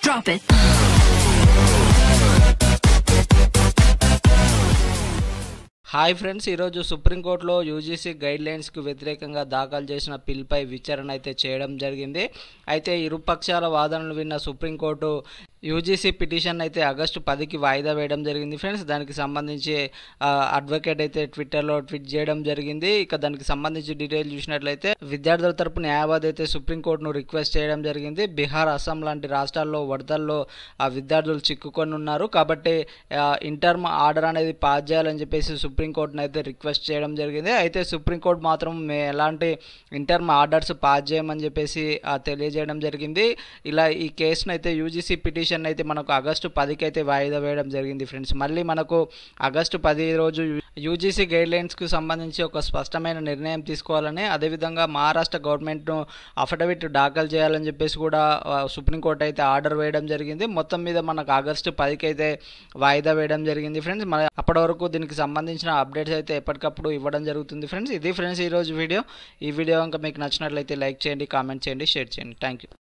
Drop it. Hi friends ఈరోజు సుప్రీంకోర్టులో UGC గైడ్లైన్స్కు వ్యతిరేకంగా దాఖలు చేసిన పిల్పై విచారణ అయితే చేయడం జరిగింది అయితే ఇరుపక్షాల వాదనలు విన్న సుప్రీంకోర్టు యూజీసీ పిటిషన్ అయితే ఆగస్టు పదికి వాయిదా వేయడం జరిగింది ఫ్రెండ్స్ దానికి సంబంధించి ఆ, అడ్వకేట్ అయితే ట్విట్టర్లో ట్వీట్ చేయడం జరిగింది ఇక దానికి సంబంధించి డీటెయిల్ చూసినట్లయితే విద్యార్థుల తరపు న్యాయవాది అయితే సుప్రీంకోర్టును రిక్వెస్ట్ చేయడం జరిగింది బీహార్ అస్సాం లాంటి రాష్ట్రాల్లో వరదల్లో ఆ విద్యార్థులు చిక్కుకొని ఉన్నారు కాబట్టి ఇంటర్మ్ ఆర్డర్ అనేది పాస్ చేయాలని చెప్పేసి సుప్రీంకోర్టును అయితే రిక్వెస్ట్ చేయడం జరిగింది అయితే సుప్రీంకోర్టు మాత్రం మే ఎలాంటి ఇంటర్మ్ ఆర్డర్స్ పాస్ చేయమని చెప్పేసి ఆ, తెలియజేయడం జరిగింది ఇలా ఈ కేసును అయితే యూజీసీ పిటిషన్ అయితే మనకు ఆగస్టు పదికి అయితే వాయిదా వేయడం జరిగింది ఫ్రెండ్స్ మళ్ళీ మనకు ఆగస్టు పది రోజు యూజీసీ గైడ్లైన్స్కు సంబంధించి ఒక స్పష్టమైన నిర్ణయం తీసుకోవాలని అదేవిధంగా మహారాష్ట్ర గవర్నమెంట్ను అఫిడవిట్ దాఖలు చేయాలని చెప్పేసి కూడా ఆ, సుప్రీంకోర్టు అయితే ఆర్డర్ వేయడం జరిగింది మొత్తం మీద మనకు ఆగస్టు పదికి అయితే వాయిదా వేయడం జరిగింది ఫ్రెండ్స్ మన అప్పటి వరకు దీనికి సంబంధించిన అప్డేట్స్ అయితే ఎప్పటికప్పుడు ఇవ్వడం జరుగుతుంది ఫ్రెండ్స్ ఇది ఫ్రెండ్స్ ఈరోజు వీడియో ఈ వీడియో కనుక మీకు నచ్చినట్లయితే లైక్ చేయండి కామెంట్ చేయండి షేర్ చేయండి థ్యాంక్ యూ